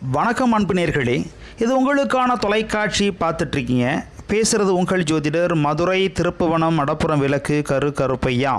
வணக்கம் அன்பு நேர்களே இது உங்களுக்கான தொலைக்காட்சி பார்த்துட்ருக்கீங்க பேசுகிறது உங்கள் ஜோதிடர் மதுரை திருப்புவனம் மடப்புறம் விளக்கு கரு கருப்பையா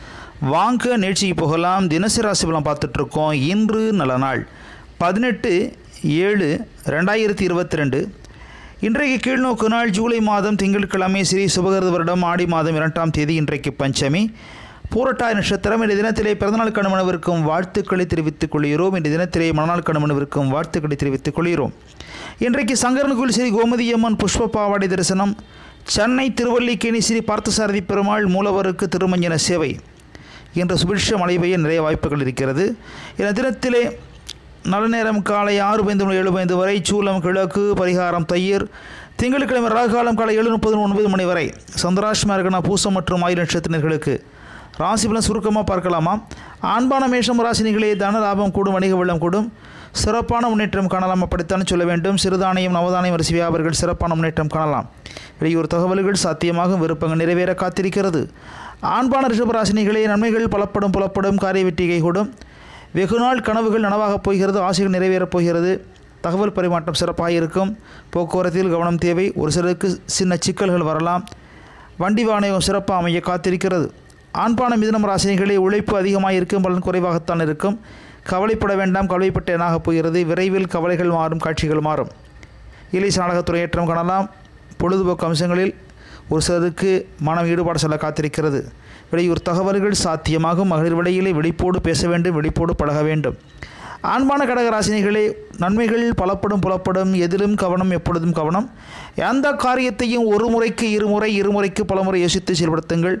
வாங்க நிகழ்ச்சிக்கு போகலாம் தினசரி ராசி பலன் பார்த்துட்ருக்கோம் இன்று நல்ல நாள் பதினெட்டு ஏழு ரெண்டாயிரத்தி இருபத்தி ரெண்டு இன்றைக்கு கீழ்நோக்கு நாள் ஜூலை மாதம் திங்கட்கிழமை ஸ்ரீ சுபகிருத வருடம் ஆடி மாதம் இரண்டாம் தேதி இன்றைக்கு பஞ்சமி பூரட்டாய் நட்சத்திரம் இந்த தினத்திலே பிறந்தநாள் கணுமனவிற்கும் வாழ்த்துக்களை தெரிவித்துக் கொள்கிறோம் இந்த தினத்திலே மணநாள் கணுமனவிற்கும் வாழ்த்துக்களை தெரிவித்துக் கொள்கிறோம் இன்றைக்கு சங்கரன்குள் ஸ்ரீ கோமதியம்மன் புஷ்ப பாவாடை தரிசனம் சென்னை திருவல்லிக்கேணி ஸ்ரீ பார்த்தசாரதி பெருமாள் மூலவருக்கு திருமஞ்சன சேவை என்ற சுபிட்ச மழை பெய்ய நிறைய வாய்ப்புகள் இருக்கிறது இந்த தினத்திலே நல்ல நேரம் காலை ஆறு பதிந்து முதல் ஏழு பதிந்து வரை சூலம் கிழக்கு பரிகாரம் தயிர் திங்கட்கிழமை ராகாலம் காலை ஏழு முப்பது ஒன்பது மணி வரை சந்திராஷ்மா இருக்கணா பூசம் மற்றும் ஆயிரம் நட்சத்திரர்களுக்கு ராசி பலன் சுருக்கமாக பார்க்கலாமா ஆண்பான மேஷம் ராசினிகளே தன லாபம் கூடும் வணிக வெள்ளம் கூடும் சிறப்பான முன்னேற்றம் காணலாம் அப்படித்தான் சொல்ல வேண்டும் சிறுதானியம் நவதானியம் அரிசி வியாபாரிகள் சிறப்பான முன்னேற்றம் காணலாம் வெளியூர் தகவல்கள் சாத்தியமாகும் விருப்பங்கள் நிறைவேற காத்திருக்கிறது ஆண்பான ரிஷபராசினிகளே நன்மைகள் பலப்படும் புலப்படும் காரிய வெற்றிகை கூடும் வெகுநாள் கனவுகள் நனவாகப் போகிறது ஆசைகள் நிறைவேறப் போகிறது தகவல் பரிமாற்றம் சிறப்பாக இருக்கும் போக்குவரத்தில் கவனம் தேவை ஒரு சிலருக்கு சின்ன சிக்கல்கள் வரலாம் வண்டி வாகனம் சிறப்பாக அமைய காத்திருக்கிறது ஆண்பான மிதனம் ராசினிகளே உழைப்பு அதிகமாக இருக்கும் பலன் குறைவாகத்தான் இருக்கும் கவலைப்பட வேண்டாம் கவலைப்பட்ட என்னாகப் போகிறது விரைவில் கவலைகள் மாறும் காட்சிகள் மாறும் இலைஸ் நாடகத்துறை ஏற்றம் காணலாம் பொழுதுபோக்கு அம்சங்களில் ஒரு சிலருக்கு மனம் ஈடுபாடு செல்ல காத்திருக்கிறது வெளியூர் தகவல்கள் சாத்தியமாகும் மகளிர் விடையிலே விழிப்போடு பேச வேண்டும் விழிப்போடு பழக வேண்டும் ஆண்பான கடக ராசினிகளே நன்மைகள் பலப்படும் புலப்படும் எதிலும் கவனம் எப்பொழுதும் கவனம் எந்த காரியத்தையும் ஒரு முறைக்கு இருமுறை இருமுறைக்கு பலமுறை யோசித்து செயல்படுத்துங்கள்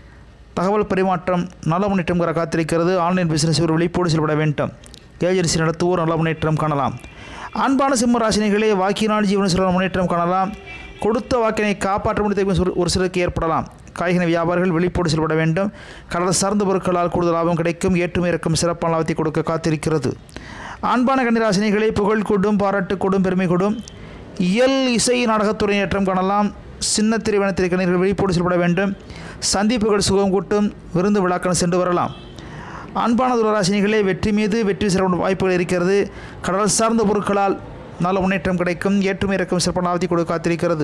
தகவல் பரிமாற்றம் நல்ல முன்னேற்றம் பெற காத்திருக்கிறது ஆன்லைன் பிசினஸ் ஒரு விழிப்போடு செயல்பட வேண்டும் ஏஜென்சி நடத்துவோர் நல்ல முன்னேற்றம் காணலாம் அன்பான சிம்ம ராசினிகளே வாக்கினால் ஜீவன சில முன்னேற்றம் காணலாம் கொடுத்த வாக்கினை காப்பாற்ற முடிந்த ஒரு சிலருக்கு ஏற்படலாம் காய்கறி வியாபாரிகள் விழிப்போடு செயல்பட வேண்டும் கடல் சார்ந்த பொருட்களால் கூடுதல் லாபம் கிடைக்கும் ஏற்றுமை இறக்கும் சிறப்பான லாபத்தை கொடுக்க காத்திருக்கிறது ஆண்பான கன்னிராசினிகளை புகழ் கொடும் பாராட்டு கொடும் பெருமை கொடும் இயல் இசை நாடகத்துறை ஏற்றம் காணலாம் சின்ன திரைவனத்திற்கு கணிகள் விழிப்போடு செயல்பட வேண்டும் சந்திப்புகள் சுகம் கூட்டும் விருந்து விழாக்கள் சென்று வரலாம் அன்பான துளராசினிகளே வெற்றி மீது வெற்றி சிறப்பு வாய்ப்புகள் இருக்கிறது கடல் சார்ந்த பொருட்களால் நல்ல முன்னேற்றம் கிடைக்கும் ஏற்றுமை இறக்கும் சிறப்பான லாபத்தை கொடுக்க காத்திருக்கிறது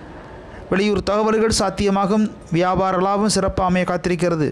வெளியூர் தகவல்கள் சாத்தியமாகும் வியாபார லாபம் சிறப்பாக அமைய காத்திருக்கிறது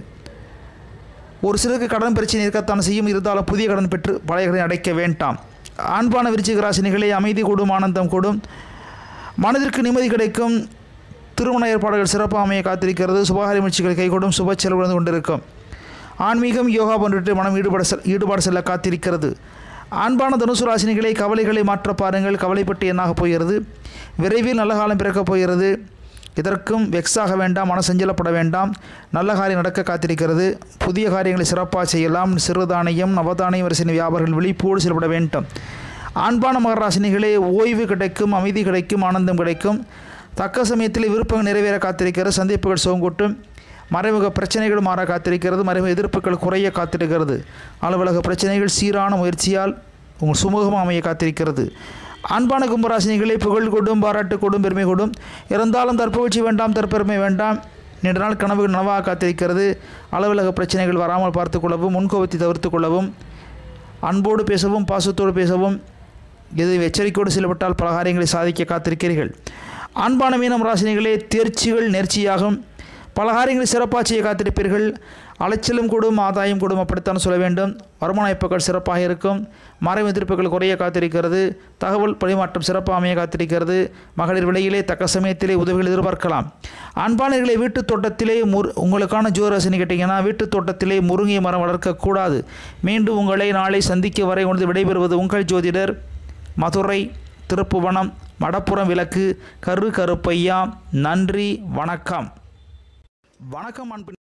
ஒரு சிலருக்கு கடன் பிரச்சனை இருக்கத்தான் செய்யும் இருந்தாலும் புதிய கடன் பெற்று பழைய கடனை அடைக்க வேண்டாம் ஆண்பான விருச்சிக ராசினிகளே அமைதி கூடும் ஆனந்தம் கூடும் மனதிற்கு நிம்மதி கிடைக்கும் திருமண ஏற்பாடுகள் சிறப்பாக அமைய காத்திருக்கிறது சுபகாரி முயற்சிகள் கைகூடும் சுப செலவு வந்து கொண்டிருக்கும் ஆன்மீகம் யோகா போன்றிட்டு மனம் ஈடுபட செல் ஈடுபாடு செல்ல காத்திருக்கிறது ஆண்பான தனுசு ராசினிகளை கவலைகளை மாற்ற பாருங்கள் கவலைப்பட்டு என்னாக போகிறது விரைவில் நல்ல காலம் பிறக்கப் போகிறது இதற்கும் வெக்ஸாக வேண்டாம் மன செஞ்சலப்பட வேண்டாம் நல்ல காரியம் நடக்க காத்திருக்கிறது புதிய காரியங்களை சிறப்பாக செய்யலாம் சிறுதானியம் நவதானியம் வரிசை வியாபாரிகள் விழிப்போடு செயல்பட வேண்டும் ஆண்பான மகராசினிகளே ஓய்வு கிடைக்கும் அமைதி கிடைக்கும் ஆனந்தம் கிடைக்கும் தக்க சமயத்தில் விருப்பங்கள் நிறைவேற காத்திருக்கிறது சந்திப்புகள் சோங்கூட்டும் மறைமுக பிரச்சனைகள் மாற காத்திருக்கிறது மறைமுக எதிர்ப்புகள் குறைய காத்திருக்கிறது அலுவலக பிரச்சனைகள் சீரான முயற்சியால் உங்கள் சுமூகமாக அமைய காத்திருக்கிறது அன்பான கும்பராசினிகளை புகழ் கொடும் பாராட்டு கொடும் பெருமை கொடும் இருந்தாலும் தற்புகழ்ச்சி வேண்டாம் தற்பெருமை வேண்டாம் நீண்ட நாள் கனவுகள் நனவாக காத்திருக்கிறது அலுவலக பிரச்சனைகள் வராமல் பார்த்து கொள்ளவும் முன்கோபத்தை தவிர்த்து கொள்ளவும் அன்போடு பேசவும் பாசத்தோடு பேசவும் இது எச்சரிக்கையோடு செயல்பட்டால் பல காரியங்களை சாதிக்க காத்திருக்கிறீர்கள் அன்பான மீனம் ராசினிகளே தேர்ச்சிகள் நேர்ச்சியாகும் பல காரியங்களை சிறப்பாக செய்ய காத்திருப்பீர்கள் அலைச்சலும் கூடும் ஆதாயம் கூடும் அப்படித்தான் சொல்ல வேண்டும் வருமான வாய்ப்புகள் சிறப்பாக இருக்கும் மறைவு எதிர்ப்புகள் குறைய காத்திருக்கிறது தகவல் பரிமாற்றம் சிறப்பாக அமைய காத்திருக்கிறது மகளிர் விலையிலே தக்க சமயத்திலே உதவிகள் எதிர்பார்க்கலாம் அன்பானர்களை வீட்டு தோட்டத்திலே முரு உங்களுக்கான ஜோரசனி கேட்டிங்கன்னா வீட்டு தோட்டத்திலே முருங்கை மரம் வளர்க்கக்கூடாது மீண்டும் உங்களை நாளை சந்திக்க வரை உணர்ந்து விடைபெறுவது உங்கள் ஜோதிடர் மதுரை திருப்புவனம் மடப்புறம் விளக்கு கரு கருப்பையா நன்றி வணக்கம் வணக்கம் அன்பு